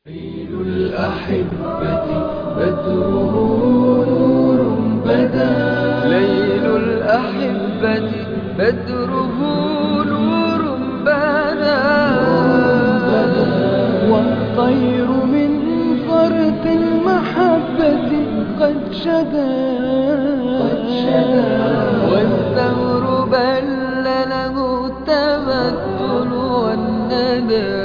ليل الأحبة بدره نور بدا ليل الأحبة بدره نور بدا والطير من فرط المحبة قد شدا والثمر بل له التمثل والندى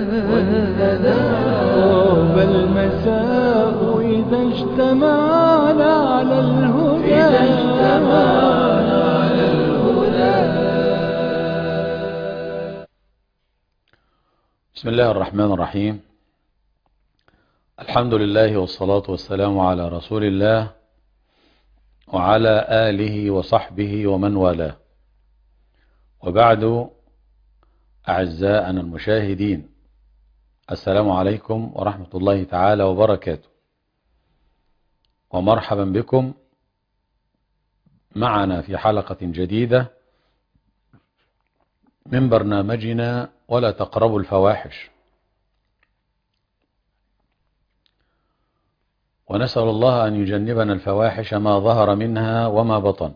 طاب المساء إذا اجتمعنا على الهدى إذا اجتمعنا على الهدى بسم الله الرحمن الرحيم الحمد لله والصلاة والسلام على رسول الله وعلى آله وصحبه ومن والاه وبعد أعزائنا المشاهدين السلام عليكم ورحمة الله تعالى وبركاته ومرحبا بكم معنا في حلقة جديدة من برنامجنا ولا تقربوا الفواحش ونسأل الله أن يجنبنا الفواحش ما ظهر منها وما بطن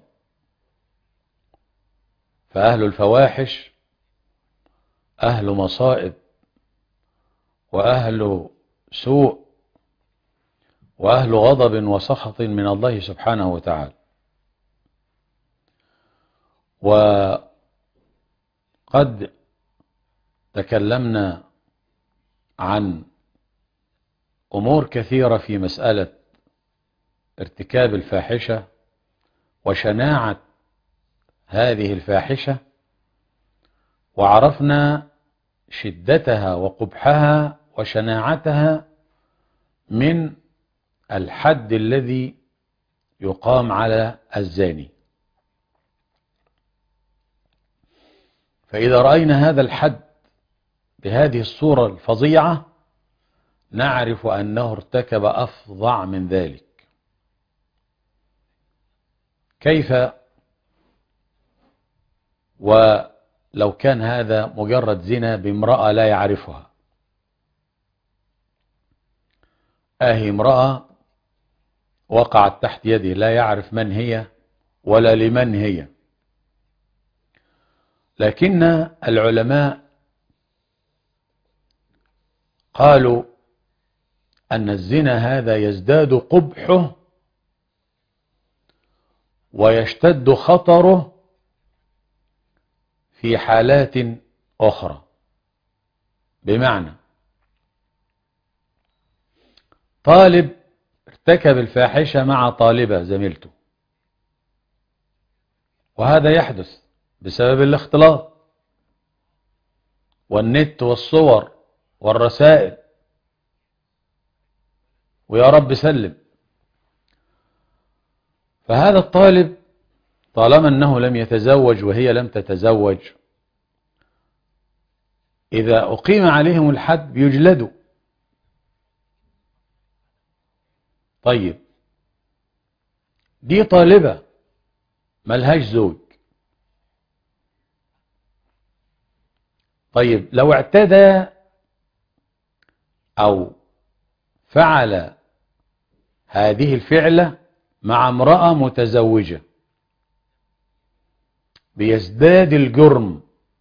فأهل الفواحش أهل مصائب وأهل سوء وأهل غضب وسخط من الله سبحانه وتعالى وقد تكلمنا عن أمور كثيرة في مسألة ارتكاب الفاحشة وشناعة هذه الفاحشة وعرفنا شدتها وقبحها وشناعتها من الحد الذي يقام على الزاني فإذا رأينا هذا الحد بهذه الصورة الفظيعة نعرف أنه ارتكب أفظع من ذلك كيف ولو كان هذا مجرد زنا بامرأة لا يعرفها أهي امرأة وقعت تحت يده لا يعرف من هي ولا لمن هي لكن العلماء قالوا أن الزنا هذا يزداد قبحه ويشتد خطره في حالات أخرى بمعنى طالب ارتكب الفاحشة مع طالبة زميلته وهذا يحدث بسبب الاختلاط والنت والصور والرسائل ويا رب سلم فهذا الطالب طالما أنه لم يتزوج وهي لم تتزوج إذا أقيم عليهم الحد بيجلدوا طيب دي طالبة ملهاش زوج طيب لو اعتدى أو فعل هذه الفعلة مع امرأة متزوجة بيزداد الجرم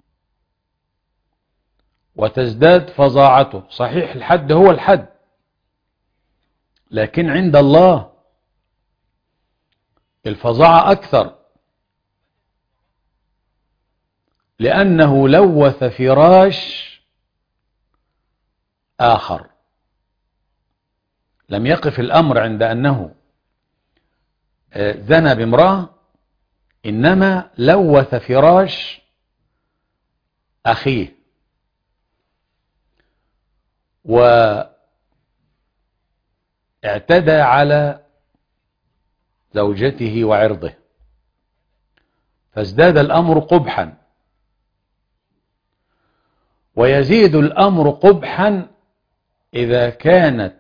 وتزداد فظاعته صحيح الحد هو الحد لكن عند الله الفظاعة أكثر لأنه لوث فراش آخر لم يقف الأمر عند أنه زنى بامرأة إنما لوث فراش أخيه واعتدى على زوجته وعرضه فازداد الأمر قبحا ويزيد الأمر قبحا إذا كانت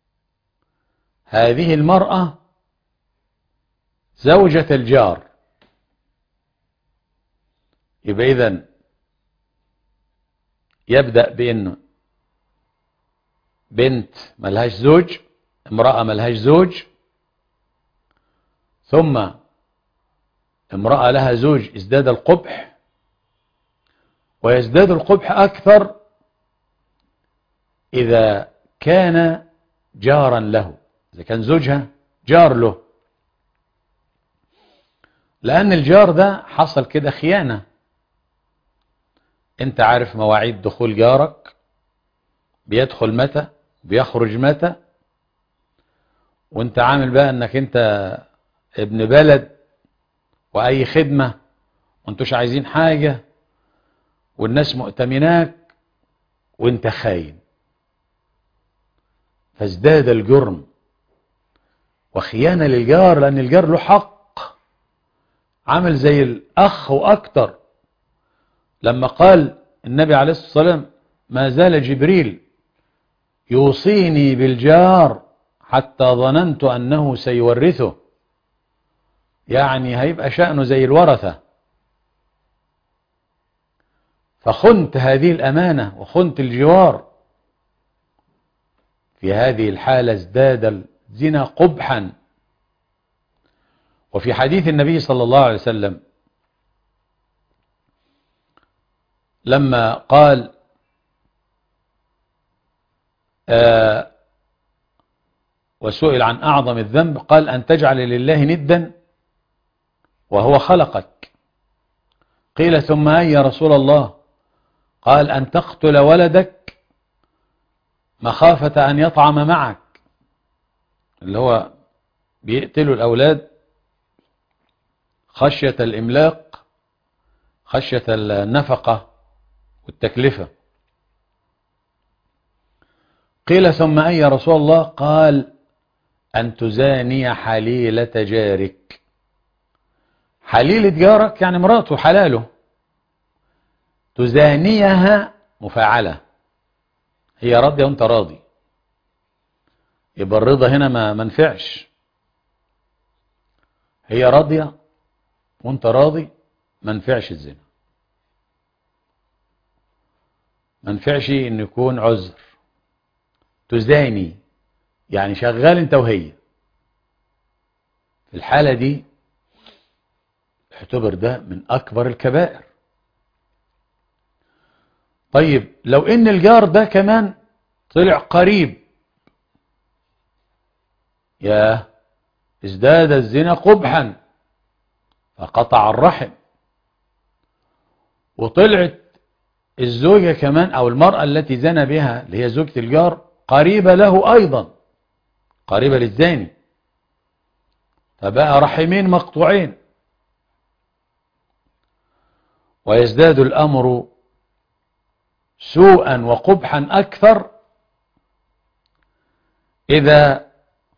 هذه المرأة زوجة الجار يبقى إذن يبدأ بأنه بنت ملهاش زوج امرأة ملهاش زوج ثم امرأة لها زوج ازداد القبح ويزداد القبح أكثر إذا كان جارا له إذا كان زوجها جار له لأن الجار ده حصل كده خيانة انت عارف مواعيد دخول جارك بيدخل متى بيخرج متى وانت عامل بقى انك انت ابن بلد واي خدمة وانتوش عايزين حاجة والناس مؤتمناك وانت خاين فازداد الجرم وخيانة للجار لان الجار له حق عامل زي الاخ واكتر لما قال النبي عليه الصلاة والسلام ما زال جبريل يوصيني بالجار حتى ظننت أنه سيورثه يعني هيبقى شأنه زي الورثة فخنت هذه الأمانة وخنت الجوار في هذه الحالة ازداد الزنا قبحا وفي حديث النبي صلى الله عليه وسلم لما قال آه وسئل عن أعظم الذنب قال أن تجعل لله ندا وهو خلقك قيل ثم أي يا رسول الله قال أن تقتل ولدك مخافة أن يطعم معك اللي هو بيقتلوا الأولاد خشية الإملاق خشية النفقة والتكلفة قيل ثم أي يا رسول الله قال أن تزاني حليلة جارك حليلة جارك يعني مراته حلاله تزانيها مفاعلة هي راضية وانت راضي يبقى الرضا هنا ما منفعش هي راضية وانت راضي منفعش الزنا منفعش ان يكون عذر تزاني يعني شغال انت وهي في الحالة دي اعتبر ده من اكبر الكبائر طيب لو ان الجار ده كمان طلع قريب يا ازداد الزنا قبحا فقطع الرحم وطلعت الزوجة كمان او المرأة التي زنى بها اللي هي زوجة الجار قريبة له ايضا قريبة للزاني فبقى رحمين مقطوعين ويزداد الامر سوءا وقبحا اكثر اذا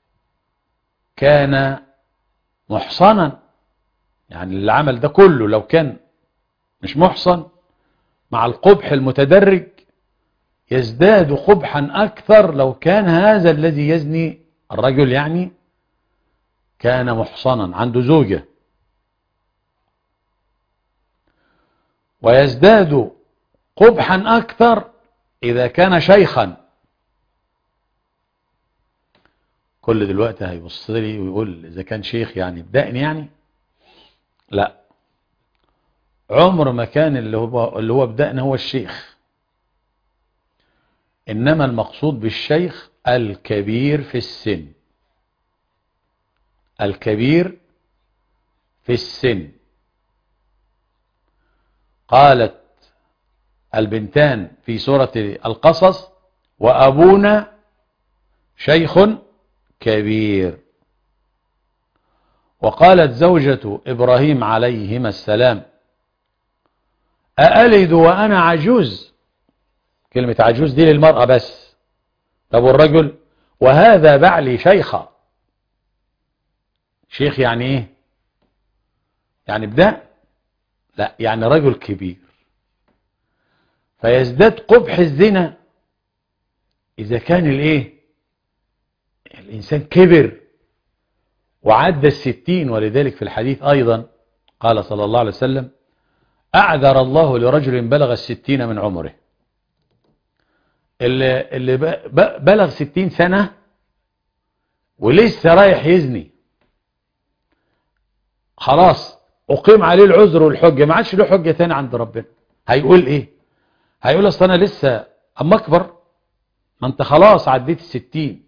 كان محصنا يعني العمل ده كله لو كان مش محصن مع القبح المتدرج يزداد قبحا أكثر لو كان هذا الذي يزني الرجل يعني كان محصنا عنده زوجة ويزداد قبحا أكثر إذا كان شيخا كل دلوقتي هيبص لي ويقول إذا كان شيخ يعني بدأني يعني لا عمر ما كان اللي هو اللي هو بدأنا هو الشيخ إنما المقصود بالشيخ الكبير في السن الكبير في السن قالت البنتان في سورة القصص وأبونا شيخ كبير وقالت زوجة إبراهيم عليهما السلام أألد وأنا عجوز كلمة عجوز دي للمرأة بس طب والرجل وهذا بعلي شيخا شيخ يعني ايه يعني بدأ لا يعني رجل كبير فيزداد قبح الزنا إذا كان الايه الإنسان كبر وعدى الستين ولذلك في الحديث أيضا قال صلى الله عليه وسلم أعذر الله لرجل بلغ الستين من عمره اللي, اللي ب- ب- بلغ ستين سنة ولسه رايح يزني خلاص أقيم عليه العذر والحجة ما عادش له حجة تاني عند ربنا هيقول إيه هيقول أصل أنا لسه أما أكبر ما أنت خلاص عديت الستين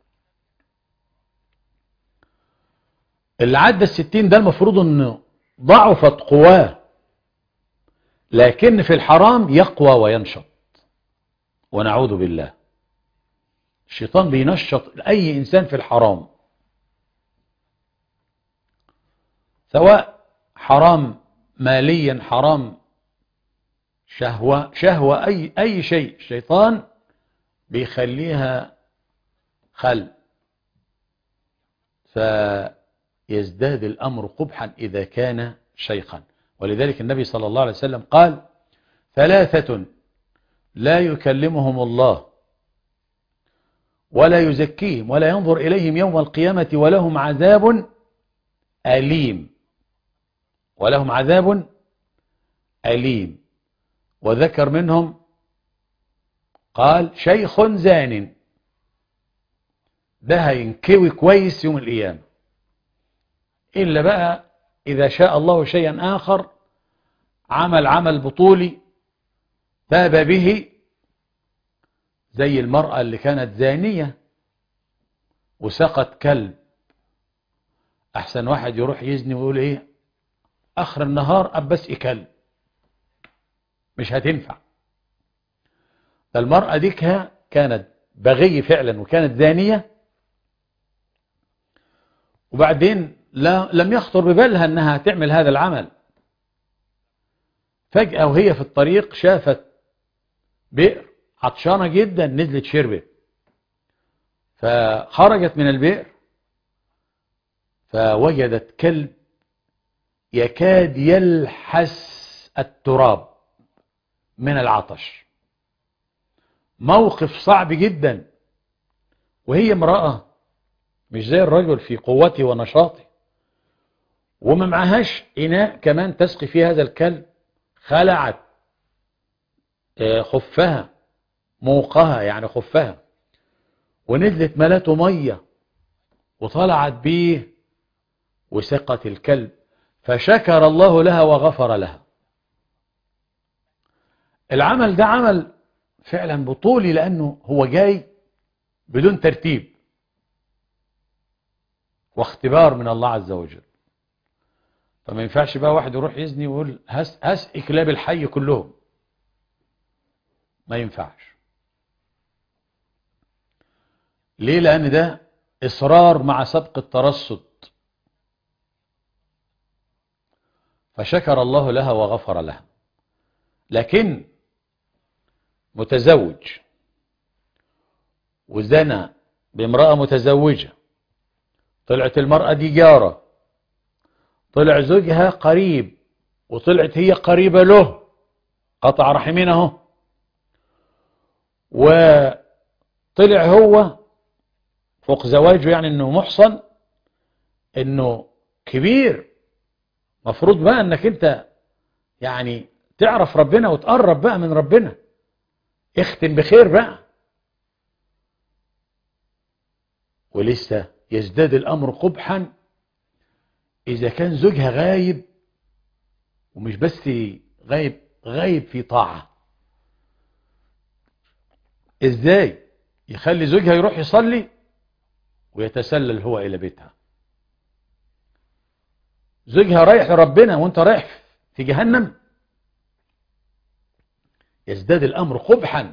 اللي عدى الستين ده المفروض أنه ضعفت قواه لكن في الحرام يقوى وينشط ونعوذ بالله الشيطان بينشط أي إنسان في الحرام سواء حرام ماليا حرام شهوة شهوة أي, أي شيء الشيطان بيخليها خل فيزداد الأمر قبحا إذا كان شيخا ولذلك النبي صلى الله عليه وسلم قال ثلاثة لا يكلمهم الله ولا يزكيهم ولا ينظر إليهم يوم القيامة ولهم عذاب أليم ولهم عذاب أليم وذكر منهم قال شيخ زان ده هينكوي كويس يوم القيامة إلا بقى إذا شاء الله شيئا آخر عمل عمل بطولي تاب به زي المرأة اللي كانت زانية وسقط كلب أحسن واحد يروح يزني ويقول إيه آخر النهار أبسقي كلب مش هتنفع ده المرأة دي كانت بغي فعلا وكانت زانية وبعدين لا لم يخطر ببالها أنها تعمل هذا العمل فجأة وهي في الطريق شافت بئر عطشانة جدا نزلت شربت فخرجت من البئر فوجدت كلب يكاد يلحس التراب من العطش موقف صعب جدا وهي امرأة مش زي الرجل في قوته ونشاطه وما معهاش إناء كمان تسقي فيه هذا الكلب خلعت خفها موقها يعني خفها ونزلت ملاته مية وطلعت بيه وسقت الكلب فشكر الله لها وغفر لها العمل ده عمل فعلا بطولي لأنه هو جاي بدون ترتيب واختبار من الله عز وجل فما ينفعش بقى واحد يروح يزني ويقول هس هسقي كلاب الحي كلهم ما ينفعش ليه لأن ده إصرار مع سبق الترصد فشكر الله لها وغفر لها لكن متزوج وزنى بامرأة متزوجة طلعت المرأة دي جارة طلع زوجها قريب وطلعت هي قريبة له قطع رحمين اهو وطلع هو فوق زواجه يعني انه محصن انه كبير مفروض بقى انك انت يعني تعرف ربنا وتقرب بقى من ربنا اختم بخير بقى ولسه يزداد الامر قبحا اذا كان زوجها غايب ومش بس غايب غايب في طاعة ازاي يخلي زوجها يروح يصلي ويتسلل هو الى بيتها زوجها رايح لربنا وانت رايح في جهنم يزداد الامر قبحا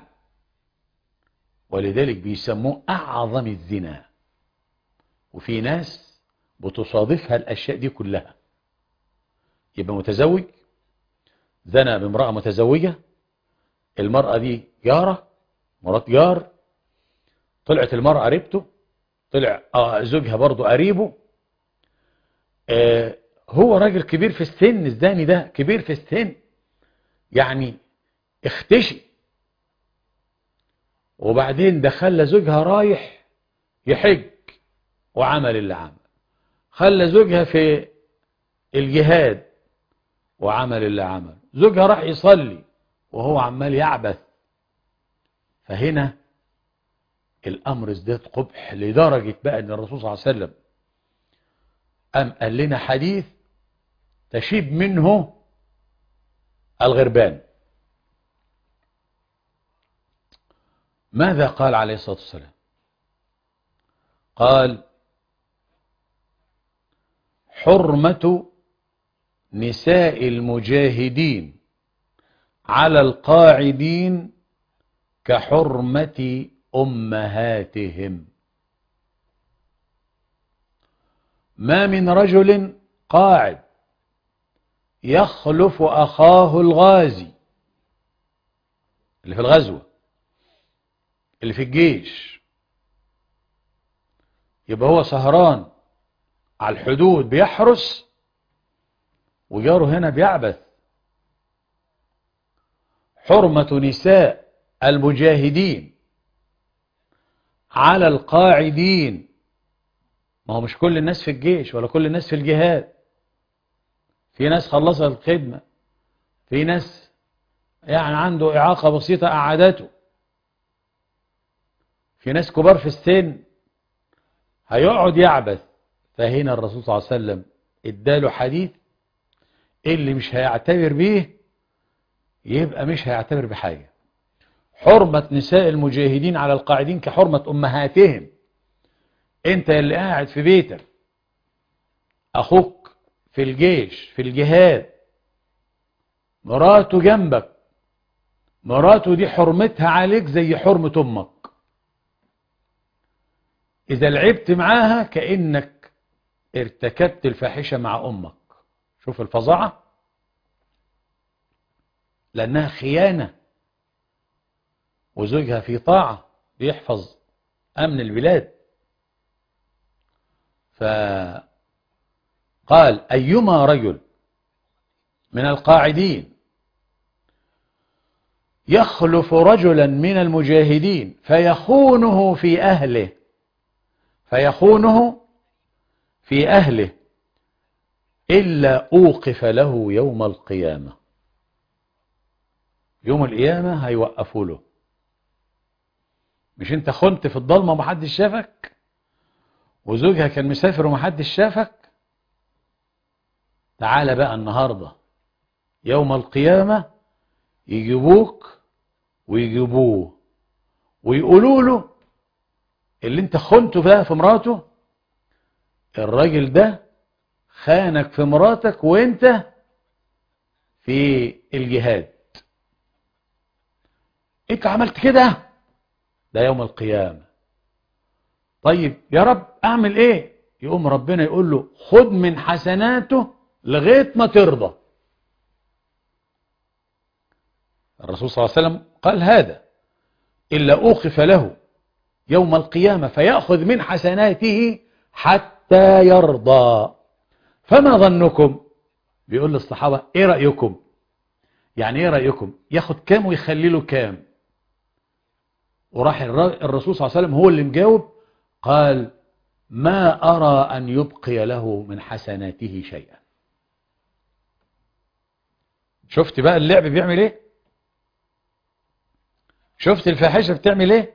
ولذلك بيسموه اعظم الزنا وفي ناس بتصادفها الاشياء دي كلها يبقى متزوج زنى بامرأة متزوجة المرأة دي جارة مرات جار طلعت المرأة قريبته طلع زوجها برضه قريبه آه هو راجل كبير في السن الزاني ده كبير في السن يعني اختشي وبعدين ده خلى زوجها رايح يحج وعمل اللي عمل خلى زوجها في الجهاد وعمل اللي عمل زوجها راح يصلي وهو عمال يعبث فهنا الأمر ازداد قبح لدرجة بقى أن الرسول صلى الله عليه وسلم أم قال لنا حديث تشيب منه الغربان ماذا قال عليه الصلاة والسلام قال حرمة نساء المجاهدين على القاعدين كحرمة أمهاتهم ما من رجل قاعد يخلف أخاه الغازي اللي في الغزوة اللي في الجيش يبقى هو سهران على الحدود بيحرس وجاره هنا بيعبث حرمة نساء المجاهدين على القاعدين ما هو مش كل الناس في الجيش ولا كل الناس في الجهاد في ناس خلصت الخدمة في ناس يعني عنده إعاقة بسيطة أعادته في ناس كبار في السن هيقعد يعبث فهنا الرسول صلى الله عليه وسلم اداله حديث اللي مش هيعتبر بيه يبقى مش هيعتبر بحاجة حرمة نساء المجاهدين على القاعدين كحرمة أمهاتهم انت اللي قاعد في بيتك أخوك في الجيش في الجهاد مراته جنبك مراته دي حرمتها عليك زي حرمة أمك إذا لعبت معاها كأنك ارتكبت الفاحشة مع أمك شوف الفظاعة لأنها خيانة وزوجها في طاعة بيحفظ أمن البلاد فقال أيما رجل من القاعدين يخلف رجلا من المجاهدين فيخونه في أهله فيخونه في أهله إلا أوقف له يوم القيامة يوم القيامة هيوقفوا له مش انت خنت في الضلمة ومحدش شافك وزوجها كان مسافر ومحدش شافك تعال بقى النهاردة يوم القيامة يجيبوك ويجيبوه ويقولوا له اللي انت خنته بقى في مراته الراجل ده خانك في مراتك وانت في الجهاد انت عملت كده ده يوم القيامة طيب يا رب اعمل ايه يقوم ربنا يقول له خد من حسناته لغاية ما ترضى الرسول صلى الله عليه وسلم قال هذا إلا أوقف له يوم القيامة فيأخذ من حسناته حتى يرضى فما ظنكم بيقول للصحابة ايه رأيكم يعني ايه رأيكم ياخد كام ويخلي له كام وراح الرسول صلى الله عليه وسلم هو اللي مجاوب قال ما أرى أن يبقي له من حسناته شيئا شفت بقى اللعب بيعمل ايه شفت الفاحشة بتعمل ايه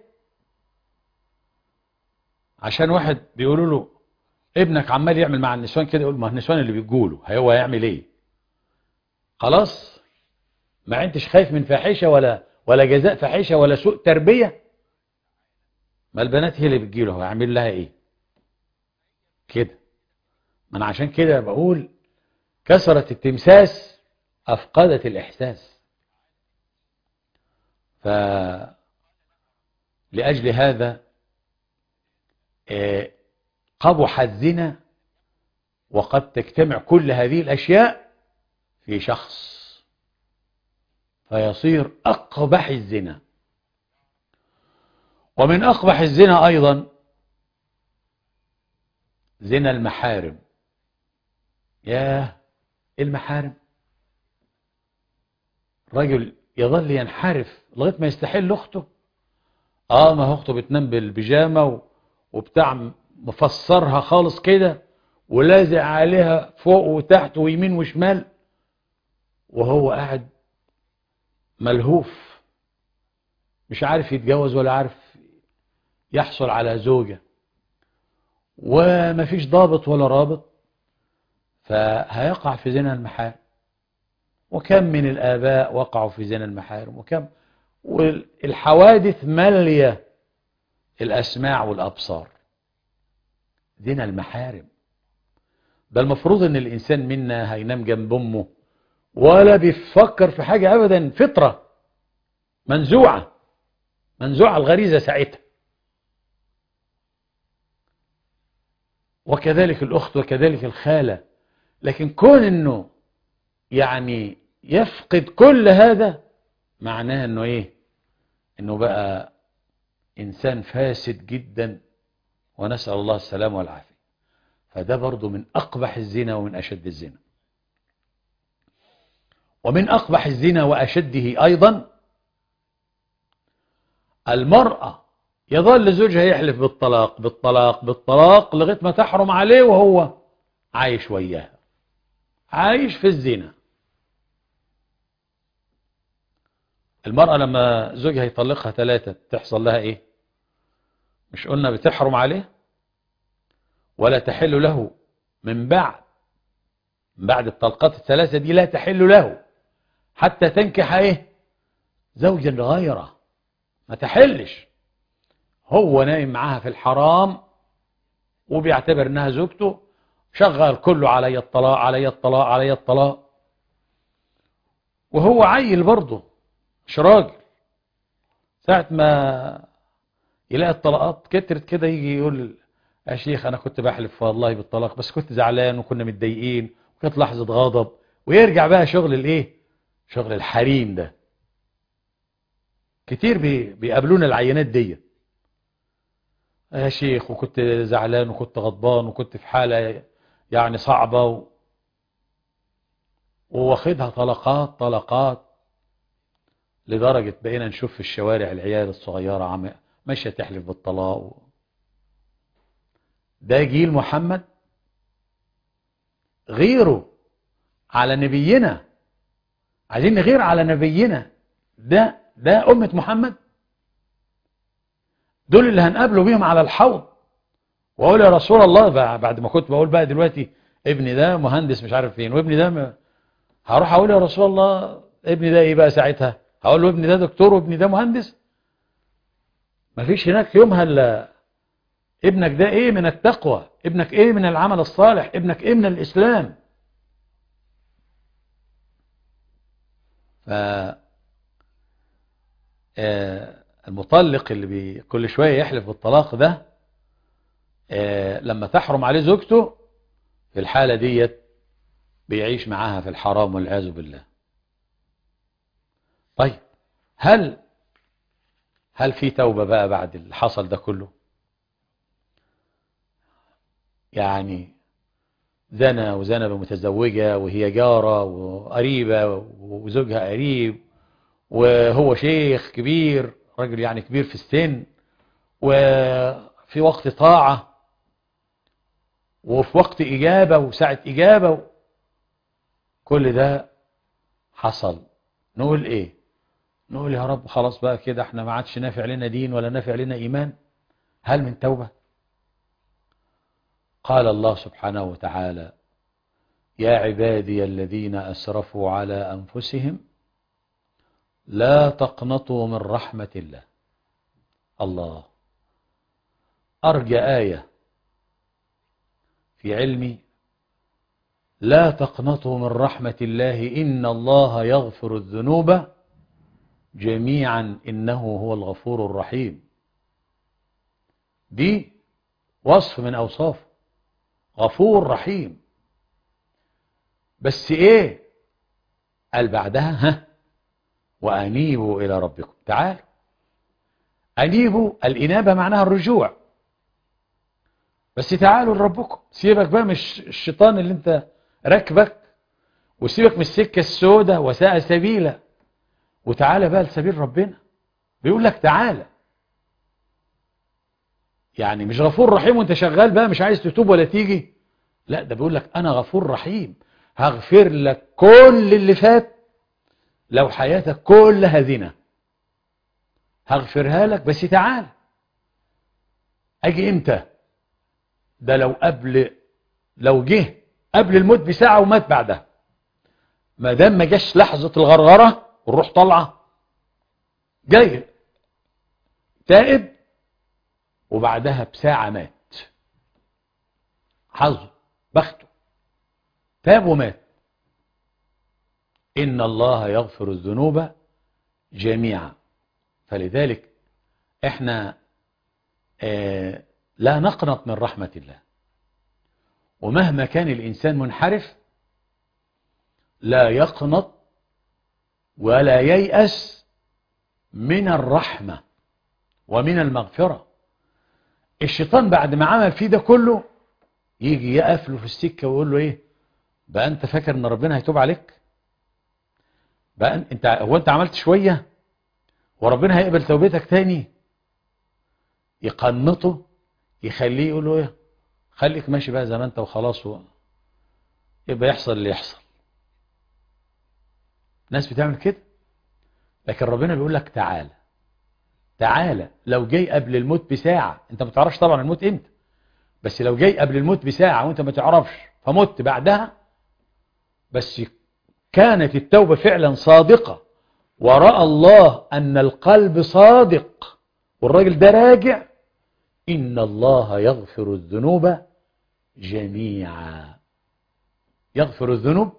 عشان واحد بيقولوا له ابنك عمال يعمل مع النسوان كده يقول ما النسوان اللي بيقولوا هو هيعمل ايه خلاص ما انتش خايف من فاحشة ولا ولا جزاء فاحشة ولا سوء تربية ما البنات هي اللي بتجيله هو هيعمل لها ايه كده ما انا عشان كده بقول كسرت التمساس افقدت الاحساس ف لأجل هذا قبح الزنا وقد تجتمع كل هذه الأشياء في شخص فيصير أقبح الزنا ومن أقبح الزنا أيضا زنا المحارم ياه المحارم رجل يظل ينحرف لغاية ما يستحل أخته آه ما أخته بتنام بالبيجامة وبتاع مفسرها خالص كده ولازق عليها فوق وتحت ويمين وشمال وهو قاعد ملهوف مش عارف يتجوز ولا عارف يحصل على زوجة ومفيش ضابط ولا رابط فهيقع في زنا المحارم وكم من الآباء وقعوا في زنا المحارم وكم والحوادث مالية الأسماع والأبصار زنا المحارم ده المفروض ان الإنسان منا هينام جنب أمه ولا بيفكر في حاجة أبدا فطرة منزوعة منزوعة الغريزة ساعتها وكذلك الأخت وكذلك الخالة لكن كون أنه يعني يفقد كل هذا معناه أنه إيه أنه بقى إنسان فاسد جدا ونسأل الله السلامة والعافية فده برضو من أقبح الزنا ومن أشد الزنا ومن أقبح الزنا وأشده أيضا المرأة يظل زوجها يحلف بالطلاق بالطلاق بالطلاق لغاية ما تحرم عليه وهو عايش وياها عايش في الزنا المرأة لما زوجها يطلقها ثلاثة تحصل لها ايه مش قلنا بتحرم عليه ولا تحل له من بعد من بعد الطلقات الثلاثة دي لا تحل له حتى تنكح ايه زوجا غيره ما تحلش هو نايم معاها في الحرام وبيعتبر انها زوجته شغل كله علي الطلاق علي الطلاق علي الطلاق وهو عيل برضه مش راجل ساعة ما يلاقي الطلاقات كترت كده يجي يقول يا شيخ انا كنت بحلف والله بالطلاق بس كنت زعلان وكنا متضايقين وكانت لحظة غضب ويرجع بقى شغل الايه شغل الحريم ده كتير بيقابلونا العينات دي يا شيخ وكنت زعلان وكنت غضبان وكنت في حالة يعني صعبة و... وواخدها طلقات طلقات لدرجة بقينا نشوف في الشوارع العيال الصغيرة عم ماشية تحلف بالطلاق و... ده جيل محمد غيره على نبينا عايزين نغير على نبينا ده ده أمة محمد دول اللي هنقابله بيهم على الحوض واقول يا رسول الله بعد ما كنت بقول بقى دلوقتي ابني ده مهندس مش عارف فين وابني ده م... هروح اقول يا رسول الله ابني ده ايه بقى ساعتها هقول له ابني ده دكتور وابني ده مهندس مفيش هناك يومها الا ابنك ده ايه من التقوى ابنك ايه من العمل الصالح ابنك ايه من الاسلام ف آه المطلق اللي بي كل شوية يحلف بالطلاق ده آه لما تحرم عليه زوجته في الحالة ديت بيعيش معاها في الحرام والعياذ بالله طيب هل هل في توبة بقى بعد اللي حصل ده كله يعني زنى وزنى بمتزوجة وهي جارة وقريبة وزوجها قريب وهو شيخ كبير راجل يعني كبير في السن وفي وقت طاعة وفي وقت إجابة وساعة إجابة كل ده حصل نقول إيه نقول يا رب خلاص بقى كده احنا ما عادش نافع لنا دين ولا نافع لنا إيمان هل من توبة قال الله سبحانه وتعالى يا عبادي الذين أسرفوا على أنفسهم لا تقنطوا من رحمة الله الله أرجى آية في علمي لا تقنطوا من رحمة الله إن الله يغفر الذنوب جميعا إنه هو الغفور الرحيم دي وصف من أوصافه غفور رحيم بس إيه قال بعدها ها وأنيبوا إلى ربكم تعال أنيبوا الإنابة معناها الرجوع بس تعالوا لربكم سيبك بقى مش الشيطان اللي انت ركبك وسيبك من السكة السوداء وساء سبيلا وتعالى بقى لسبيل ربنا بيقول لك تعالى يعني مش غفور رحيم وانت شغال بقى مش عايز تتوب ولا تيجي لا ده بيقول لك انا غفور رحيم هغفر لك كل اللي فات لو حياتك كلها زنا هغفرها لك بس تعال اجي امتى ده لو قبل لو جه قبل الموت بساعة ومات بعدها ما دام ما جاش لحظة الغرغرة والروح طالعة جاي تائب وبعدها بساعة مات حظه بخته تاب ومات إن الله يغفر الذنوب جميعا فلذلك احنا اه لا نقنط من رحمة الله ومهما كان الإنسان منحرف لا يقنط ولا ييأس من الرحمة ومن المغفرة الشيطان بعد ما عمل فيه ده كله يجي يقف له في السكة ويقول له ايه بقى انت فاكر ان ربنا هيتوب عليك بقى انت هو انت عملت شوية وربنا هيقبل توبتك تاني يقنطه يخليه يقول له ايه خليك ماشي بقى زي ما انت وخلاص و... يبقى يحصل اللي يحصل ناس بتعمل كده لكن ربنا بيقول لك تعالى تعالى لو جاي قبل الموت بساعة انت ما تعرفش طبعا الموت امتى بس لو جاي قبل الموت بساعة وانت ما تعرفش فمت بعدها بس كانت التوبة فعلا صادقة ورأى الله أن القلب صادق والراجل ده راجع إن الله يغفر الذنوب جميعا يغفر الذنوب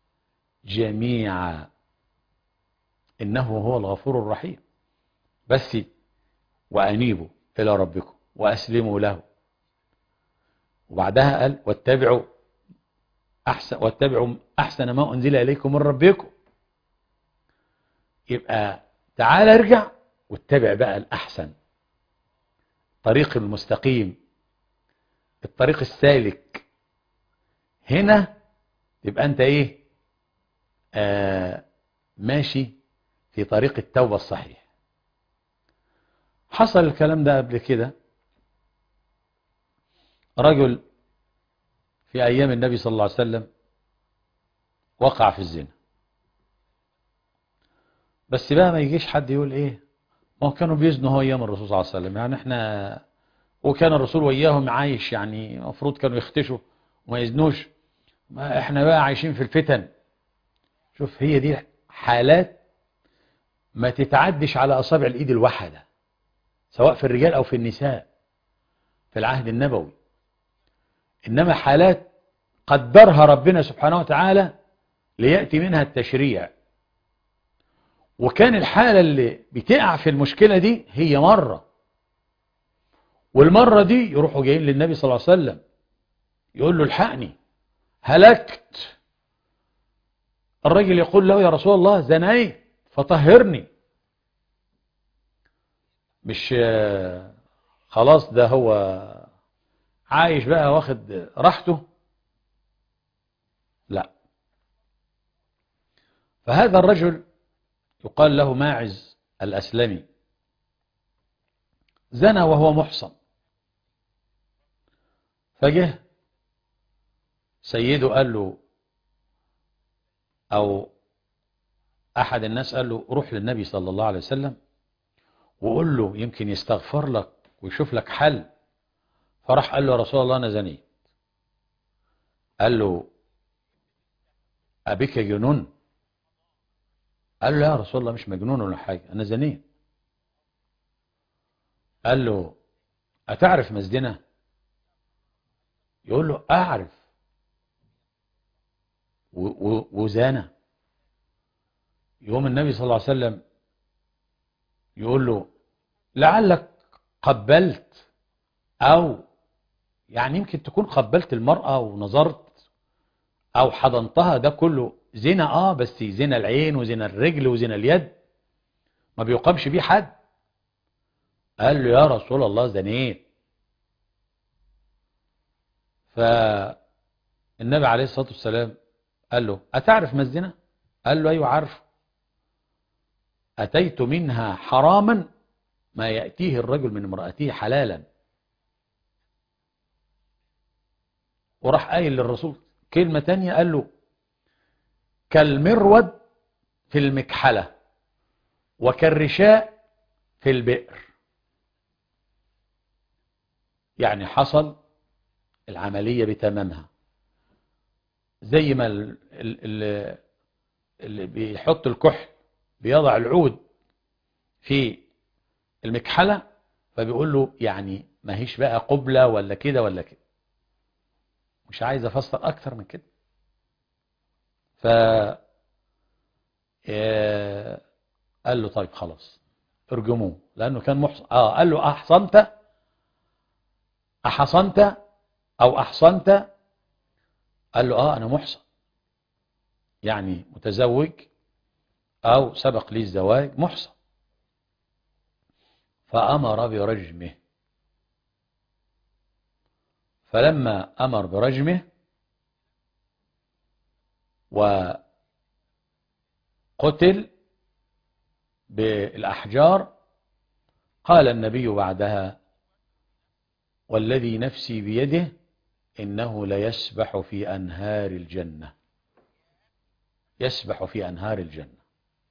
جميعا إنه هو الغفور الرحيم بس وأنيبوا إلى ربكم وأسلموا له وبعدها قال واتبعوا أحسن, واتبعوا أحسن ما أنزل إليكم من ربكم يبقى تعال ارجع واتبع بقى الأحسن الطريق المستقيم الطريق السالك هنا يبقى أنت إيه آه ماشي في طريق التوبة الصحيح حصل الكلام ده قبل كده رجل في أيام النبي صلى الله عليه وسلم وقع في الزنا بس بقى ما يجيش حد يقول ايه ما كانوا بيزنوا هو ايام الرسول صلى الله عليه وسلم يعني احنا وكان الرسول وياهم عايش يعني المفروض كانوا يختشوا وما يزنوش ما احنا بقى عايشين في الفتن شوف هي دي حالات ما تتعدش على اصابع الايد الواحده سواء في الرجال او في النساء في العهد النبوي انما حالات قدرها ربنا سبحانه وتعالى ليأتي منها التشريع وكان الحالة اللي بتقع في المشكلة دي هي مرة والمرة دي يروحوا جايين للنبي صلى الله عليه وسلم يقول له الحقني هلكت الرجل يقول له يا رسول الله زنيت فطهرني مش خلاص ده هو عايش بقى واخد راحته لا فهذا الرجل يقال له ماعز الأسلمي زنى وهو محصن فجه سيده قال له أو أحد الناس قال له روح للنبي صلى الله عليه وسلم وقول له يمكن يستغفر لك ويشوف لك حل فراح قال له يا رسول الله أنا زنيت قال له أبيك جنون قال له يا رسول الله مش مجنون ولا حاجة أنا زنيت قال له أتعرف مسجنة يقول له أعرف وزانة يوم النبي صلى الله عليه وسلم يقول له لعلك قبلت أو يعني يمكن تكون قبلت المرأة ونظرت أو حضنتها ده كله زنا آه بس زنا العين وزنا الرجل وزنا اليد ما بيقامش بيه حد قال له يا رسول الله زنيت فالنبي عليه الصلاة والسلام قال له أتعرف ما الزنا قال له أيوة عارف أتيت منها حراما ما يأتيه الرجل من امرأته حلالا وراح قايل للرسول كلمة تانية قال له كالمرود في المكحلة وكالرشاء في البئر يعني حصل العملية بتمامها زي ما ال- ال- ال- اللي بيحط الكحل بيضع العود في المكحلة فبيقول له يعني ما هيش بقى قبلة ولا كده ولا كده مش عايز افسر اكتر من كده ف آه، قال له طيب خلاص ارجموه لانه كان محصن اه قال له احصنت احصنت او احصنت قال له اه انا محصن يعني متزوج او سبق لي الزواج محصن فامر برجمه فلما امر برجمه وقتل بالاحجار قال النبي بعدها والذي نفسي بيده إنه ليسبح في أنهار الجنة يسبح في أنهار الجنة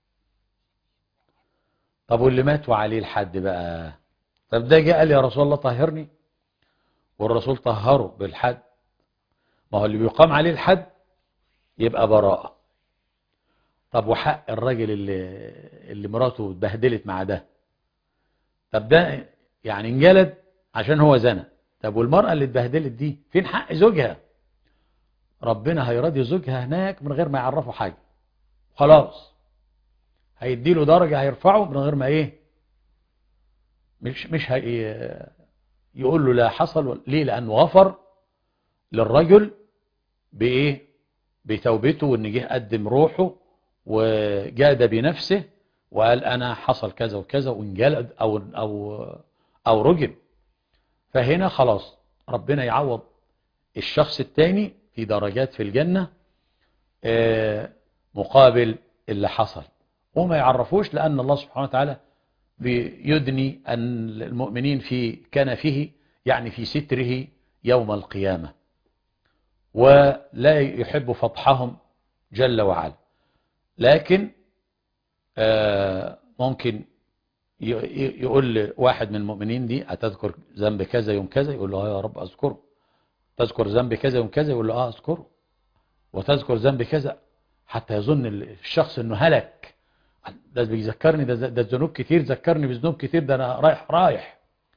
طب واللي ماتوا عليه الحد بقى طب ده جاء قال يا رسول الله طهرني والرسول طهره بالحد ما هو اللي بيقام عليه الحد يبقى براءة طب وحق الراجل اللي, اللي مراته اتبهدلت مع ده طب ده يعني انجلد عشان هو زنى طب والمرأة اللي اتبهدلت دي فين حق زوجها ربنا هيراضي زوجها هناك من غير ما يعرفه حاجة خلاص هيديله درجة هيرفعه من غير ما ايه مش مش هي يقول له لا حصل ولا- ليه لأنه غفر للرجل بإيه بتوبته وإن جه قدم روحه وجاد بنفسه وقال أنا حصل كذا وكذا وانجلد أو أو أو رجم فهنا خلاص ربنا يعوض الشخص التاني في درجات في الجنة آه، مقابل اللي حصل وما يعرفوش لأن الله سبحانه وتعالى بيدني أن المؤمنين في كنفه يعني في ستره يوم القيامة ولا يحب فضحهم جل وعلا لكن آه، ممكن ي- ي- يقول لواحد من المؤمنين دي أتذكر ذنب كذا يوم كذا يقول له آه يا رب أذكره تذكر ذنب كذا يوم كذا يقول له آه أذكره وتذكر ذنب كذا حتى يظن الشخص أنه هلك ده بيذكرني ده ده الذنوب كتير ذكرني بذنوب كتير ده أنا رايح رايح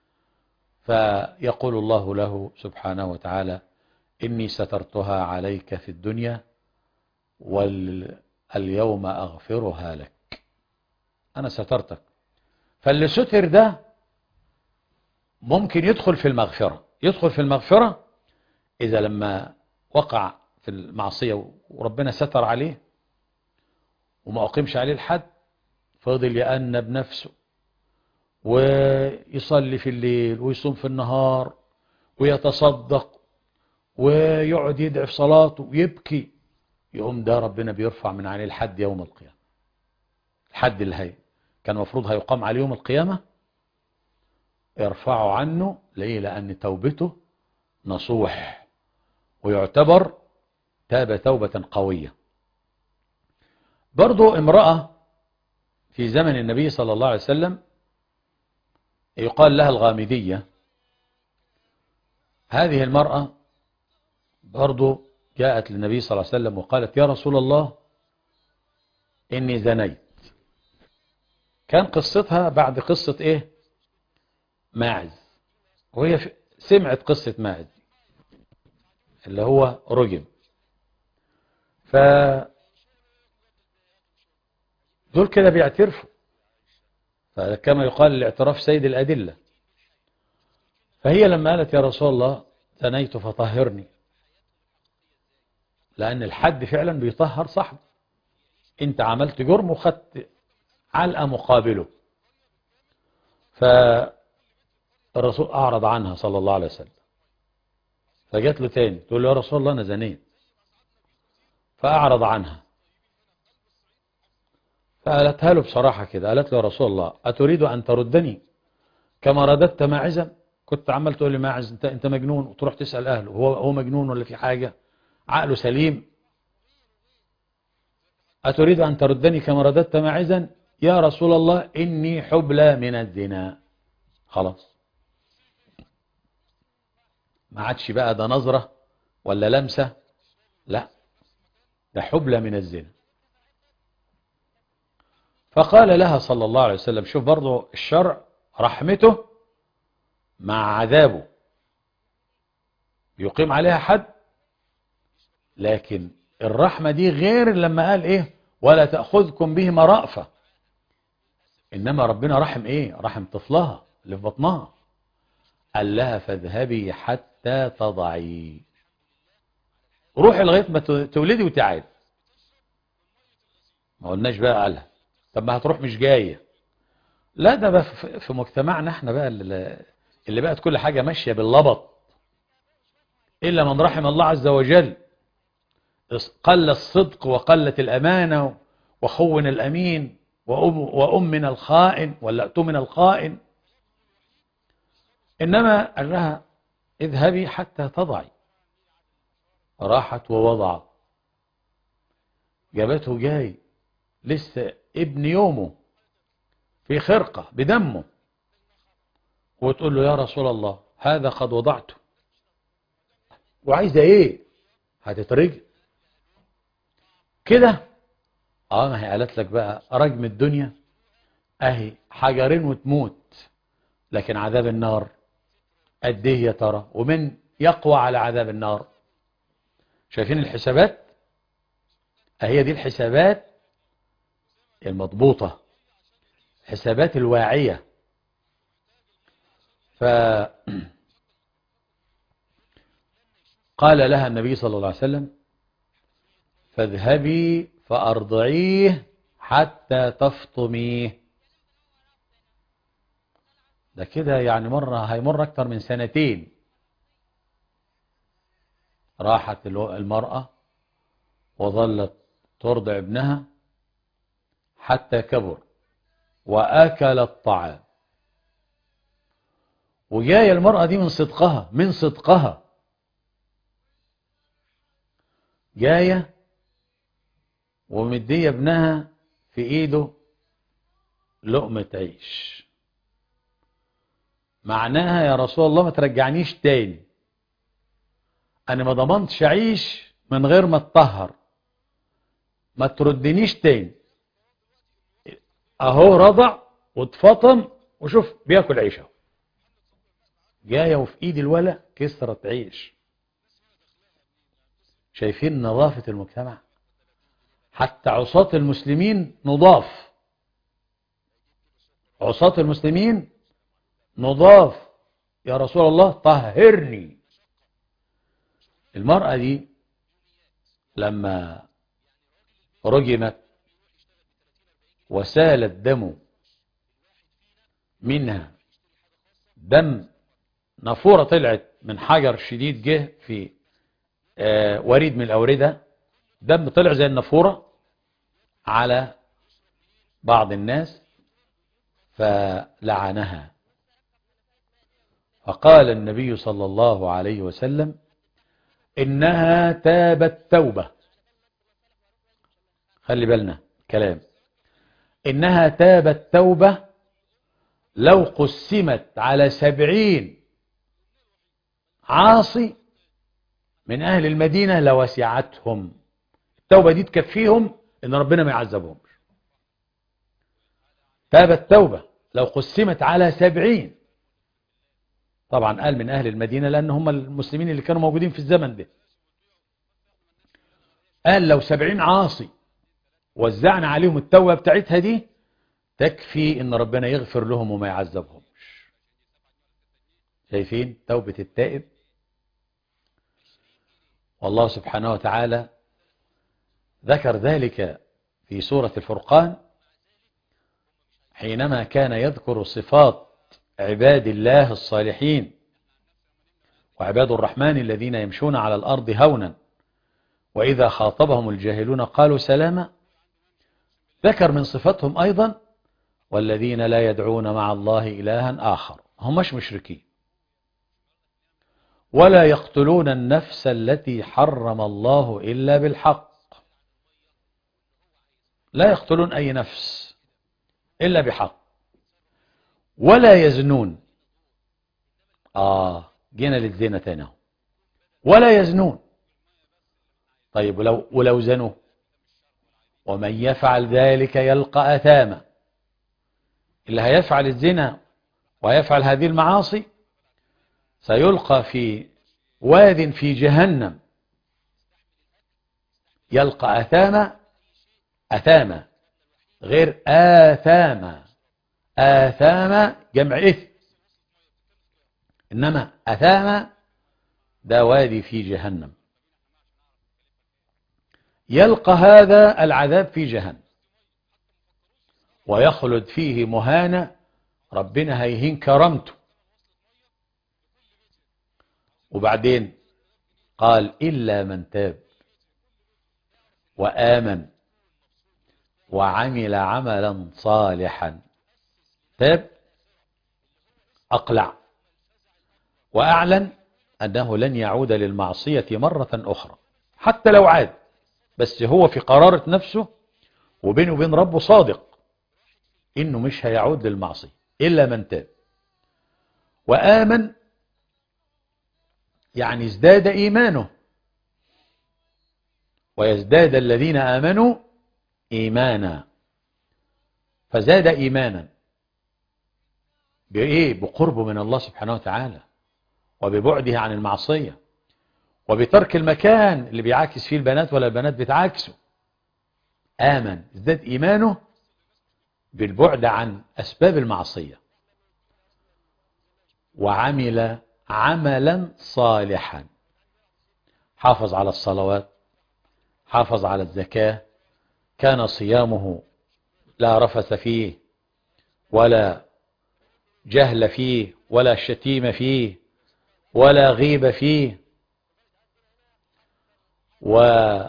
فيقول الله له سبحانه وتعالى إني سترتها عليك في الدنيا واليوم أغفرها لك أنا سترتك فاللي ستر ده ممكن يدخل في المغفرة يدخل في المغفرة إذا لما وقع في المعصية وربنا ستر عليه وما أقيمش عليه الحد فضل يأنب نفسه ويصلي في الليل ويصوم في النهار ويتصدق ويقعد يدعي في صلاته ويبكي يقوم ده ربنا بيرفع من عليه الحد يوم القيامة الحد اللي هي كان المفروض هيقام عليه يوم القيامة يرفعه عنه ليه لأن توبته نصوح ويعتبر تاب توبة قوية برضو امرأة في زمن النبي صلى الله عليه وسلم يقال لها الغامدية هذه المرأة برضو جاءت للنبي صلى الله عليه وسلم وقالت يا رسول الله إني زنيت كان قصتها بعد قصة إيه ماعز وهي في- سمعت قصة ماعز اللي هو رجم ف دول كده بيعترفوا فكما يقال الاعتراف سيد الأدلة فهي لما قالت يا رسول الله زنيت فطهرني لأن الحد فعلا بيطهر صاحبه انت عملت جرم وخدت علقة مقابله فالرسول أعرض عنها صلى الله عليه وسلم فجات له تاني تقول له يا رسول الله أنا زنيت فأعرض عنها فقالتها له بصراحة كده قالت له يا رسول الله أتريد أن تردني كما رددت ماعزا كنت عمال تقول لي ماعز انت انت مجنون وتروح تسأل أهله هو هو مجنون ولا في حاجة عقله سليم أتريد أن تردني كما رددت ماعزا يا رسول الله إني حبلى من الزنا خلاص ما عادش بقى ده نظرة ولا لمسة لا ده حبلى من الزنا فقال لها صلى الله عليه وسلم شوف برضو الشرع رحمته مع عذابه يقيم عليها حد لكن الرحمة دي غير لما قال ايه ولا تأخذكم بهما رأفة انما ربنا رحم ايه رحم طفلها اللي في بطنها قال لها فاذهبي حتى تضعي روحي لغاية ما تولدي وتعالي ما قلناش بقى قالها طب ما هتروح مش جاية لا ده بقى في مجتمعنا احنا بقى اللي, اللي بقت كل حاجة ماشية باللبط إلا من رحم الله عز وجل قل الصدق وقلت الأمانة وخون الأمين وأم, وأم من الخائن ولا من الخائن إنما قال لها اذهبي حتى تضعي راحت ووضعت جابته جاي لسه ابن يومه في خرقة بدمه وتقول له يا رسول الله هذا قد وضعته وعايزة ايه هتترجل كده اه ما هي قالت لك بقى رجم الدنيا اهي حجرين وتموت لكن عذاب النار قد ايه يا ترى ومن يقوى على عذاب النار شايفين الحسابات اهي دي الحسابات المضبوطة حسابات الواعية ف قال لها النبي صلى الله عليه وسلم فاذهبي فأرضعيه حتى تفطميه ده كده يعني مرة هيمر أكتر من سنتين راحت المرأة وظلت ترضع ابنها حتى كبر وأكل الطعام وجاية المرأة دي من صدقها من صدقها جاية ومدية ابنها في ايده لقمة عيش معناها يا رسول الله ما ترجعنيش تاني انا ما ضمنتش اعيش من غير ما اتطهر ما تردنيش تاني اهو رضع واتفطم وشوف بياكل عيش اهو جايه وفي ايد الولا كسرة عيش شايفين نظافة المجتمع حتى عصاة المسلمين نضاف عصاة المسلمين نضاف يا رسول الله طهرني المرأة دي لما رجمت وسال الدم منها دم نافورة طلعت من حجر شديد جه في آه وريد من الأوردة دم طلع زي النافورة على بعض الناس فلعنها فقال النبي صلى الله عليه وسلم إنها تابت توبة خلي بالنا كلام إنها تابت توبة لو قسمت على سبعين عاصي من أهل المدينة لوسعتهم التوبة دي تكفيهم إن ربنا ما يعذبهمش تابت توبة لو قسمت على سبعين طبعا قال من أهل المدينة لأن هم المسلمين اللي كانوا موجودين في الزمن ده قال لو سبعين عاصي وزعنا عليهم التوبة بتاعتها دي تكفي ان ربنا يغفر لهم وما يعذبهمش شايفين توبة التائب والله سبحانه وتعالى ذكر ذلك في سورة الفرقان حينما كان يذكر صفات عباد الله الصالحين وعباد الرحمن الذين يمشون على الأرض هونا وإذا خاطبهم الجاهلون قالوا سلاما ذكر من صفتهم أيضا والذين لا يدعون مع الله إلها آخر هم مش مشركين ولا يقتلون النفس التي حرم الله إلا بالحق لا يقتلون أي نفس إلا بحق ولا يزنون آه جينا للزنا تاني اهو ولا يزنون طيب ولو, ولو زنوا ومن يفعل ذلك يلقى أثاما اللي هيفعل الزنا ويفعل هذه المعاصي سيلقى في واد في جهنم يلقى أثاما أثاما غير آثاما آثاما جمع إثم إنما أثاما ده وادي في جهنم يلقى هذا العذاب في جهنم ويخلد فيه مهانة ربنا هيهين كرمته وبعدين قال إلا من تاب وآمن وعمل عملا صالحا تاب أقلع وأعلن أنه لن يعود للمعصية مرة أخرى حتى لو عاد بس هو في قرارة نفسه وبينه وبين ربه صادق إنه مش هيعود للمعصية إلا من تاب وآمن يعني ازداد إيمانه ويزداد الذين آمنوا إيمانا فزاد إيمانا بإيه بقربه من الله سبحانه وتعالى وببعده عن المعصية وبترك المكان اللي بيعاكس فيه البنات ولا البنات بتعاكسه آمن ازداد إيمانه بالبعد عن أسباب المعصية وعمل عملا صالحا حافظ على الصلوات حافظ على الزكاة كان صيامه لا رفث فيه ولا جهل فيه ولا شتيمة فيه ولا غيب فيه وعمل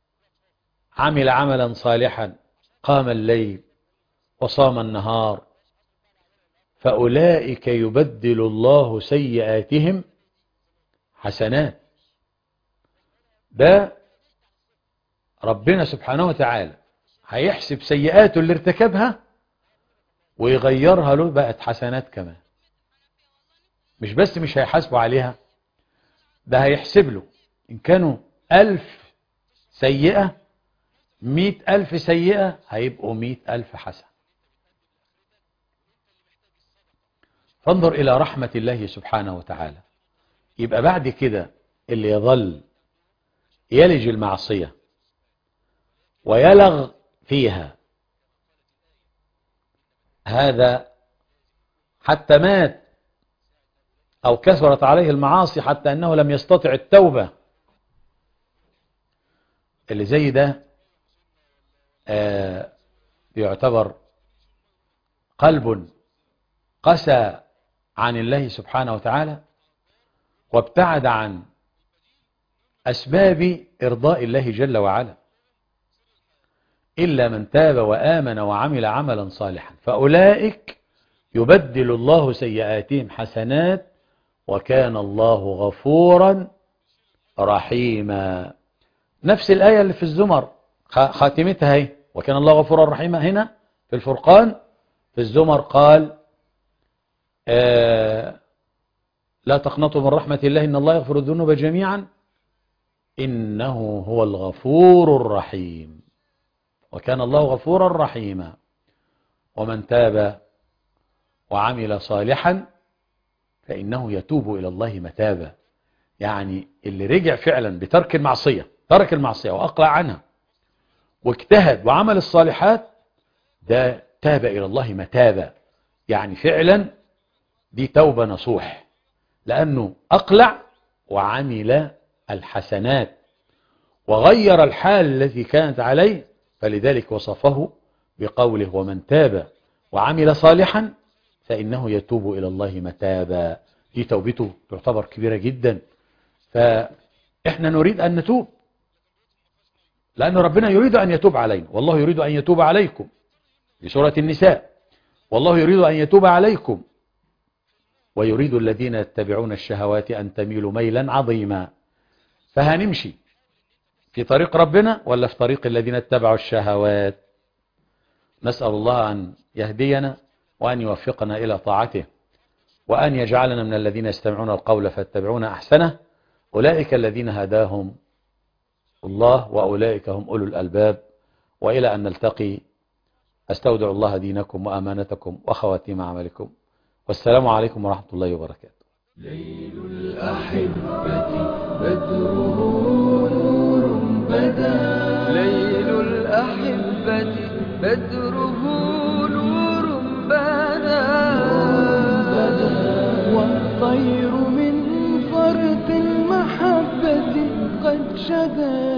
عملا صالحا قام الليل وصام النهار فأولئك يبدل الله سيئاتهم حسنات ده ربنا سبحانه وتعالى هيحسب سيئاته اللي ارتكبها ويغيرها له بقت حسنات كمان مش بس مش هيحاسبوا عليها ده هيحسب له إن كانوا ألف سيئة مئة ألف سيئة هيبقوا مئة ألف حسن فانظر إلى رحمة الله سبحانه وتعالى يبقى بعد كده اللي يظل يلج المعصية ويلغ فيها هذا حتى مات أو كثرت عليه المعاصي حتى أنه لم يستطع التوبة اللي زي ده آه يعتبر قلب قسى عن الله سبحانه وتعالى وابتعد عن أسباب إرضاء الله جل وعلا إلا من تاب وآمن وعمل عملا صالحا فأولئك يبدل الله سيئاتهم حسنات وكان الله غفورا رحيما نفس الآية اللي في الزمر خاتمتها هي وكان الله غفورا رحيما هنا في الفرقان في الزمر قال آه لا تقنطوا من رحمة الله إن الله يغفر الذنوب جميعا إنه هو الغفور الرحيم وكان الله غفورا رحيما ومن تاب وعمل صالحا فإنه يتوب إلى الله متابا يعني اللي رجع فعلا بترك المعصية ترك المعصية وأقلع عنها واجتهد وعمل الصالحات ده تاب إلى الله متابا يعني فعلا دي توبة نصوح لأنه أقلع وعمل الحسنات وغير الحال التي كانت عليه فلذلك وصفه بقوله ومن تاب وعمل صالحا فإنه يتوب إلى الله متابا دي توبته تعتبر كبيرة جدا فإحنا نريد أن نتوب لأن ربنا يريد أن يتوب علينا والله يريد أن يتوب عليكم في سورة النساء والله يريد أن يتوب عليكم ويريد الذين يتبعون الشهوات أن تميلوا ميلا عظيما فهنمشي في طريق ربنا ولا في طريق الذين اتبعوا الشهوات نسأل الله أن يهدينا وأن يوفقنا إلى طاعته وأن يجعلنا من الذين يستمعون القول فاتبعون أحسنه أولئك الذين هداهم الله وأولئك هم أولو الألباب وإلى أن نلتقي أستودع الله دينكم وأمانتكم وخواتيم عملكم والسلام عليكم ورحمة الله وبركاته ليل الأحبة بدره نور بدا ليل الأحبة بدره نور بدا والطير من فرط المحبة قد شدا